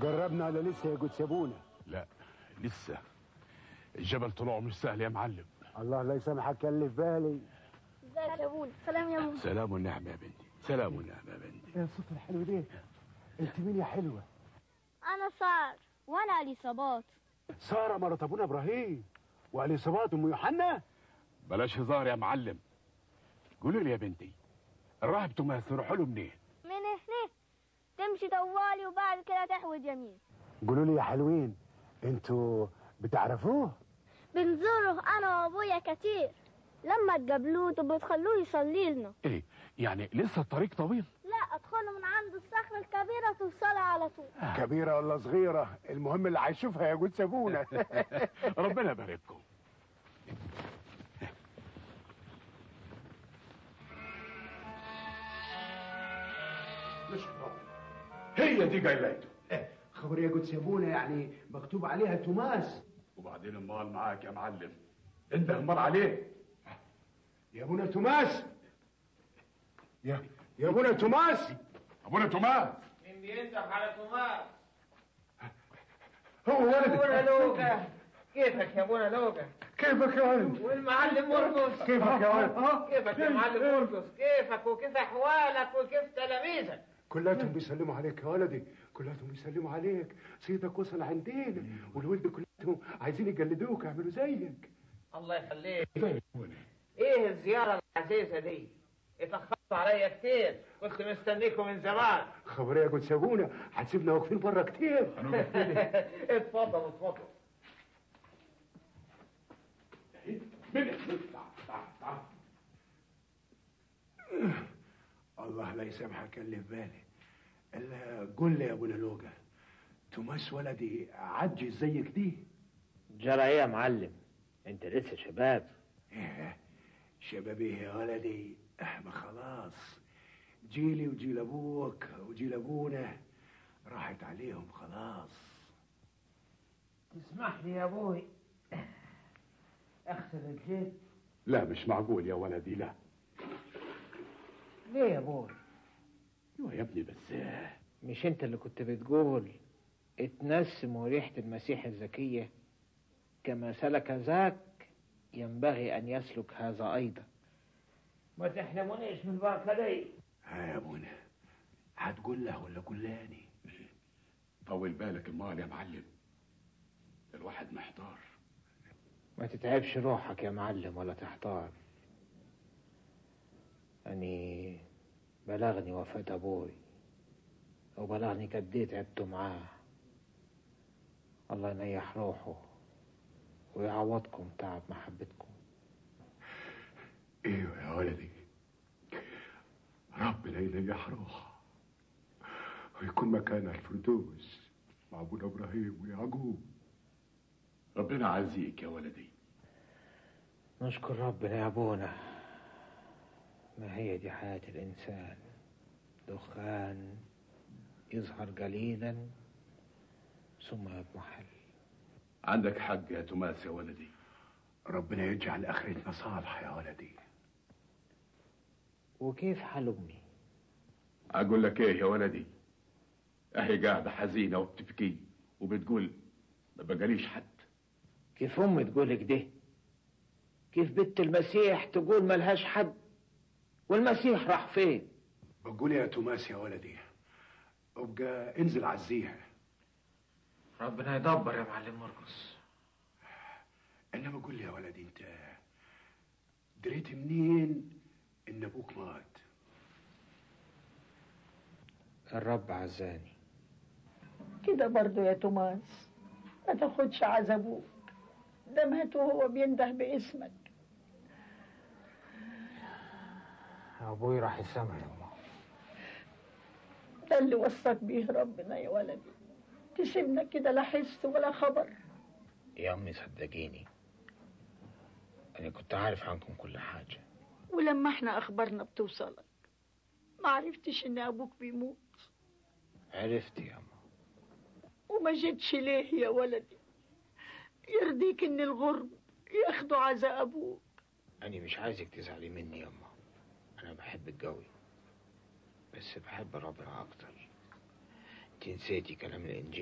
جربنا ولا لسه يا جود سابونا لا لسه الجبل طلوعه مش سهل يا معلم الله لا يسامحك كان في بالي ازيك يا ابونا سلام يا ماما سلام والنعمة يا بنتي سلام والنعمة يا بنتي يا الصوت الحلو ده انت مين يا حلوه انا صار وانا اليصابات ساره مرات ابونا ابراهيم واليصابات ام يوحنا بلاش هزار يا معلم قولوا لي يا بنتي الراهب توماس يروحوا له منين من هنا تمشي طوالي وبعد كده تحود يمين قولوا لي يا حلوين انتوا بتعرفوه بنزوره انا وابويا كتير لما تقابلوه تبقوا تخلوه يصلي لنا ايه يعني لسه الطريق طويل لا ادخلوا من عند الصخرة الكبيرة توصلها على طول كبيره ولا صغيره المهم اللي هيشوفها يا جود سابونا ربنا يبارككم هي دي جايلاته خبر يا جود سابونا يعني مكتوب عليها توماس وبعدين امال معاك يا معلم انت امال عليه يا ابونا توماس يا يا ابونا توماس ابونا توماس مين بينزح على توماس هو ابونا ولدي لوكا كيفك يا ابونا لوكا كيفك يا ولد والمعلم مرقص كيفك يا ولد كيفك يا معلم مرقص كيفك وكيف احوالك وكيف تلاميذك كلاتهم بيسلموا عليك يا ولدي كلاتهم بيسلموا عليك سيدك وصل عندنا والولد كلاتهم عايزين يجلدوك يعملوا زيك الله يخليك ايه الزيارة العزيزة دي اتأخرت عليا كتير كنت مستنيكم من زمان خبر يا جود سابونا هتسيبنا واقفين بره كتير اتفضل اتفضل من تعال تعال تعال الله لا يسامحك اللي في بالي الا قول لي يا ابونا لوجا توماس ولدي عجز زيك دي جرى ايه يا معلم انت لسه شباب إيه، شبابيه يا ولدي آه، ما خلاص جيلي وجيل ابوك وجيل ابونا راحت عليهم خلاص تسمح لي يا ابوي اغسل رجليك لا مش معقول يا ولدي لا ليه يا ابوي ايوه يا ابني بس آه، مش انت اللي كنت بتقول اتنسموا ريحة المسيح الزكية كما سلك ذاك ينبغي أن يسلك هذا أيضا ما تحرمونيش من البركة دي ها يا ابونا هتقول له ولا قولاني طول بالك المال يا معلم الواحد محتار ما تتعبش روحك يا معلم ولا تحتار أني بلغني وفاة أبوي وبلغني قد إيه تعبت معاه الله ينيح روحه ويعوضكم تعب محبتكم ايوه يا ولدي ربنا ينيح روحه ويكون مكانها الفردوس مع ابونا ابراهيم ويعقوب ربنا عزيك يا ولدي نشكر ربنا يا أبونا ما هي دي حياة الإنسان دخان يظهر قليلا ثم يضمحل عندك حق يا توماس يا ولدي ربنا يجعل اخرتنا صالحه يا ولدي وكيف حال أمي اقول لك ايه يا ولدي اهي قاعده حزينه وبتبكي وبتقول ما بقاليش حد كيف أمي تقولك ده كيف بنت المسيح تقول ملهاش حد والمسيح راح فين بقول يا توماس يا ولدي ابقى انزل عزيها ربنا يدبر يا معلم مرقس انما قول لي يا ولدي انت دريت منين ان ابوك مات الرب عزاني كده برضو يا توماس ما تاخدش عذابوك ده مات وهو بينده باسمك أبوي راح يسامح يا أمه ده اللي وصاك بيه ربنا يا ولدي تسيبنا كده لا حس ولا خبر يا أمي صدقيني أنا كنت عارف عنكم كل حاجة ولما احنا اخبارنا بتوصلك ما عرفتش ان ابوك بيموت عرفت يا أمه وما جيتش ليه يا ولدي يرضيك ان الغرب ياخدوا عزاء ابوك أنا مش عايزك تزعلي مني يا أمه أنا بحبك قوي بس بحب ربنا أكتر انت نسيتي كلام الإنجيل